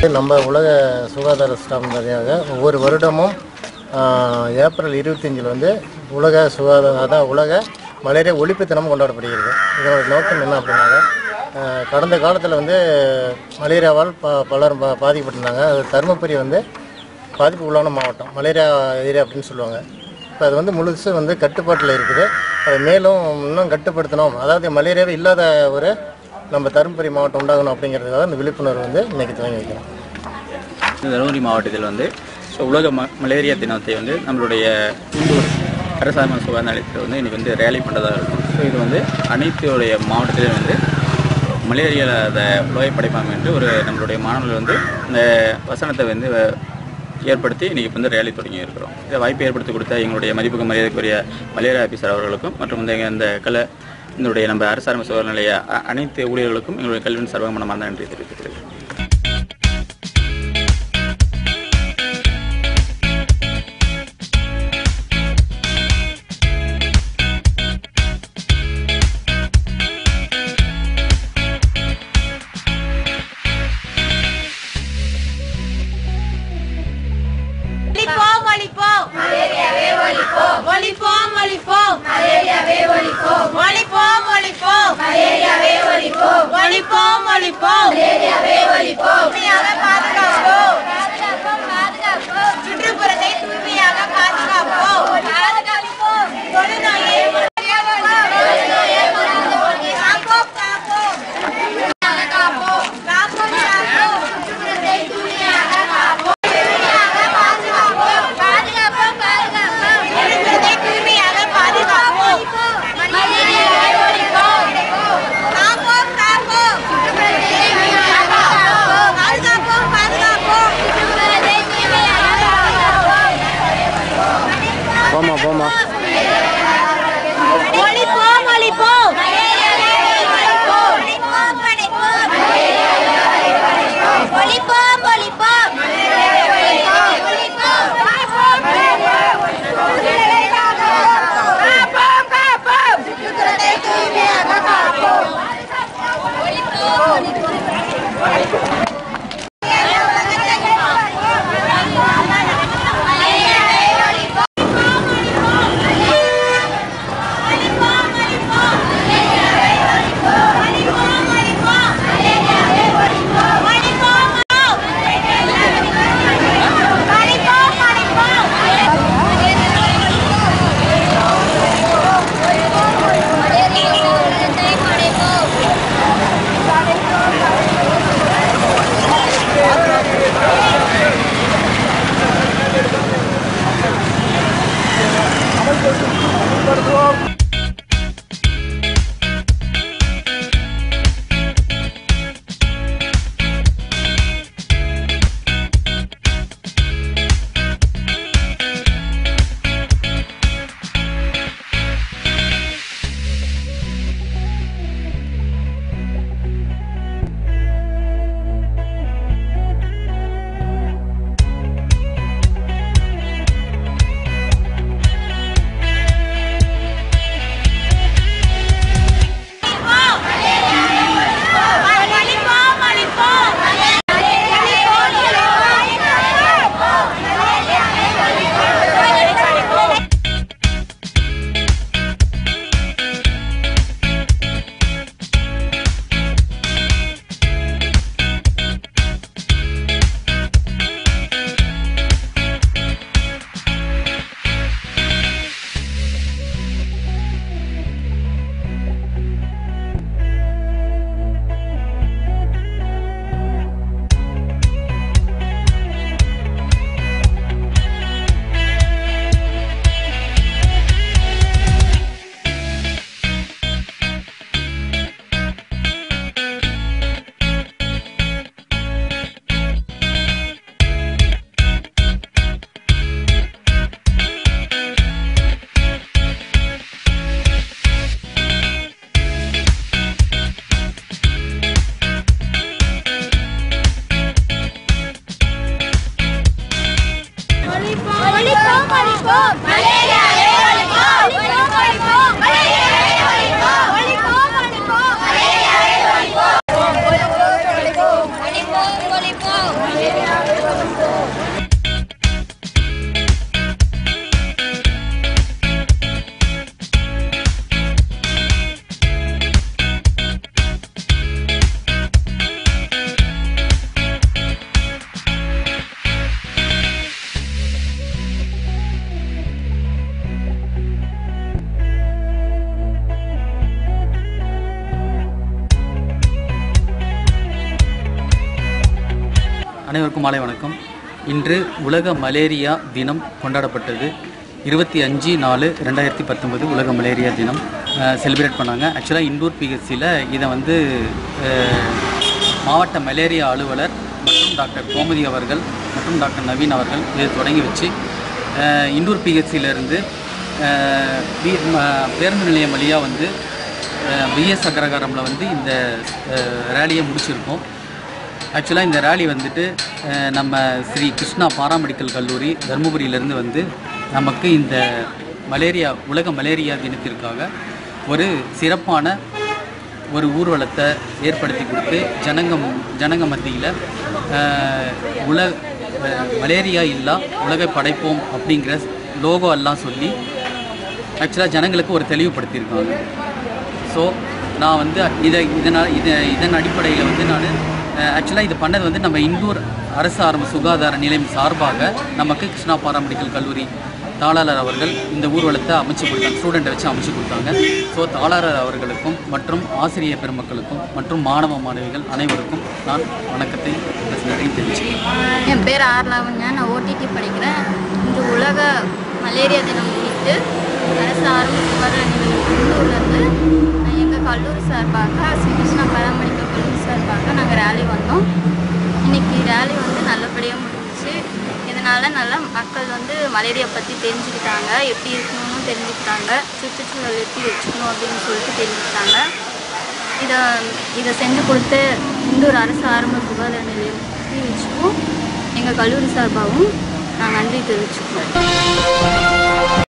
வந்து நம்ம உலக சுகாதார ஸ்டாம் வழியாக ஒவ்வொரு வருடமும் ஆஹ், ஏப்ரல் இருபத்தஞ்சில் வந்து உலக சுகாதார அதான் உலக மலேரியா ஒழிப்பு தினம் கொண்டாடப்படுகிறது இதனோட நோக்கம் என்ன அப்படின்னாக்க ஆஹ், கடந்த காலத்தில் வந்து மலேரியாவால் ப பலர் பா பாதிக்கப்பட்டிருந்தாங்க அது தருமபுரி வந்து பாதிப்பு உள்ளான மாவட்டம் மலேரியா ஏரியா அப்படின்னு சொல்லுவாங்க இப்போ அது வந்து முழுசு வந்து கட்டுப்பாட்டில் இருக்குது அதை மேலும் இன்னும் கட்டுப்படுத்தணும் அதாவது மலேரியாவே இல்லாத ஒரு நம்ம தருமபுரி மாவட்டம் உண்டாகணும் அப்படிங்கிறதுக்காக இந்த விழிப்புணர்வு வந்து இன்னைக்கு துவங்கி வைக்கிறோம் இந்த தருமபுரி மாவட்டத்தில் வந்து ஸோ உலக ம மலேரியா தினத்தை வந்து நம்மளுடைய உள்ளூர் அரசாங்க சுகாதார நிலையத்தில் வந்து இன்றைக்கி வந்து ரேலி பண்ணுறதா இருக்கும் ஸோ இது வந்து அனைத்துடைய மாவட்டத்திலும் வந்து மலேரியா அதை உலகை படைப்பாங்க என்று ஒரு நம்மளுடைய மாணவர்கள் வந்து இந்த வசனத்தை வந்து வ- ஏற்படுத்தி இன்றைக்கி வந்து ரேலி தொடங்கி இருக்கிறோம் இதை வாய்ப்பு ஏற்படுத்தி கொடுத்த எங்களுடைய மதிப்புக்கு மரியாதைக்குரிய மலேரியா ஆஃபீஸர் அவர்களுக்கும் மற்றும் இந்த இந்த கல இதனுடைய நம்ம அரசாங்க சுகாதார நிலைய அ- அனைத்து ஊழியர்களுக்கும் எங்களுடைய கல்வியின் சார்பாக மனமார்ந்த நன்றி தெரிவித்துக்கிறேன் ஒழிப்போம் ஒழிப்போம் மலேரியாவே ஒழிப்போம் ஒழிப்போம் ஒழிப்போம் மலேரியாவே ஒழிப்போம் ஒழிப்போம் ஒழிப்போம் மலேரியாவே ஒழிப்போம் ஒழிப்போம் ஒழிப்போம் மலேரியாவே ஒழிப்போம் தூய்மையாக பாதுகாப்போம் பாதுகாப்போம் சுற்றுப்புறத்தை தூய்மையாக பாதுகாப்போம் பாதுகாப்போம் தொழுநோயை காப்போம் காப்போம் காப்போம் காப்போம் காப்போம் சுற்றுப்புறத்தை தூய்மையாக காப்போம் பாதுகாப்போம் பாதுகாப்போம் பாதுகாப்போம் சுற்றுப்புறத்தை தூய்மையாக பாதுகாப்போம் மலேரியாவை ஒழிப்போம் காப்போம் காப்போம் சுற்றுப்புறத்தை தூய்மையாக காப்போம் பாதுகாப்போம் பாதுகாப்போம் சுற்றுப்புறத்தை தூய்மையாக பாதுகாப்போம் போமா போமா ஒழிப்போம் ஒழிப்போம் மலேரியாவை ஒழிப்போம் ஒழிப்போம் ஒழிப்போம் மலேரியாவை ஒழிப்போம் ஒழிப்போம் ஒழிப்போம் மலேரியாவை ஒழிப்போம் ஒழிப்போம் காப்போம் காப்போம் சுற்றுப்புறத்தை தூய்மையாக காப்போம் ஒழிப்போம் ஒழிப்போம் மலேரியாவை ஒழிப்போம் ஒழிப்போம் மலேரியாவை ஒழிப்போம் ஒழிப்போம் ஒழிப்போம் மலேரியாவை ஒழிப்போம் ஒழிப்போம் ஒழிப்போம் அனைவருக்கும் மாலை வணக்கம் இன்று உலக மலேரியா தினம் கொண்டாடப்பட்டது இருபத்தி அஞ்சு நாலு ரெண்டாயிரத்தி பத்தொன்பது உலக மலேரியா தினம் செலிப்ரேட் பண்ணாங்க ஆக்சுவலாக இண்டூர் பிஹெச்சியில் இதை வந்து அஹ், மாவட்ட மலேரியா அலுவலர் மற்றும் டாக்டர் கோமதி அவர்கள் மற்றும் டாக்டர் நவீன் அவர்கள் இதை தொடங்கி வச்சு அஹ், இண்டூர் பிஹெச்சியிலேருந்து பி ம- பேருந்து நிலையம் வழியாக வந்து பிஎஸ் அக்ரகாரமில் வந்து இந்த ரேலியை முடிச்சிருக்கோம் ஆக்சுவலாக இந்த ரேலி வந்துட்டு அஹ், நம்ம ஸ்ரீ கிருஷ்ணா பாராமெடிக்கல் கல்லூரி தருமபுரியிலேருந்து வந்து நமக்கு இந்த மலேரியா உலக மலேரியா தினத்திற்காக ஒரு சிறப்பான ஒரு ஊர்வலத்தை ஏற்படுத்தி கொடுத்து ஜனங்க ஜனங்க மத்தியில் உலக அஹ், மலேரியா இல்லா உலகை படைப்போம் அப்படிங்கிற லோகோ எல்லாம் சொல்லி ஆக்சுவலாக ஜனங்களுக்கு ஒரு தெளிவுபடுத்தியிருக்காங்க ஸோ நான் வந்து இதை இதனால் இதை இதன் அடிப்படையில் வந்து நான் ஆக்சுவலாக இது பண்ணது வந்து நம்ம இந்தூர் அரசு ஆரம்ப சுகாதார நிலையம் சார்பாக நமக்கு கிருஷ்ணா பாராமெடிக்கல் கல்லூரி தாளாளர் அவர்கள் இந்த ஊர்வலத்தை அமைச்சு கொடுத்தாங்க ஸ்டூடெண்ட்டை வச்சு அமைச்சு கொடுத்தாங்க ஸோ தாளாளர் அவர்களுக்கும் மற்றும் ஆசிரியர் பெருமக்களுக்கும் மற்றும் மாணவ மாணவிகள் அனைவருக்கும் நான் வணக்கத்தை நன்றி தெரிவிச்சுக்கிறேன் என் பேர் ஆர் லாவண்யா நான் ஓடிடி படிக்கிறேன் இன்று உலக மலேரியா தினம் முன்னிட்டு அரசு ஆரம்ப சுகாதார நிலையம் உள்ளூர்லேருந்து எங்கள் கல்லூரி சார்பாக ஸ்ரீ கிருஷ்ணா பாராமெடிக்கல் கல்லூரி சார்பாக நாங்கள் ரேலி வந்தோம் இன்னைக்கு ரேலி வந்து நல்லபடியாக முடிஞ்சிச்சு இதனால் நல்லா மக்கள் வந்து மலேரியா பற்றி தெரிஞ்சுக்கிட்டாங்க எப்படி இருக்கணும்னு தெரிஞ்சுக்கிட்டாங்க சுற்றுச்சூழல் எப்படி வச்சுக்கணும் அப்படின்னு சொல்லிட்டு தெரிஞ்சுக்கிட்டாங்க இதை இதை செஞ்சு கொடுத்து இந்தூர் அரசு ஆரம்ப சுகாதார நிலையம் தெரிவிச்சுக்கும் எங்கள் கல்லூரி சார்பாகவும் நான் நன்றி தெரிவிச்சுக்குவேன்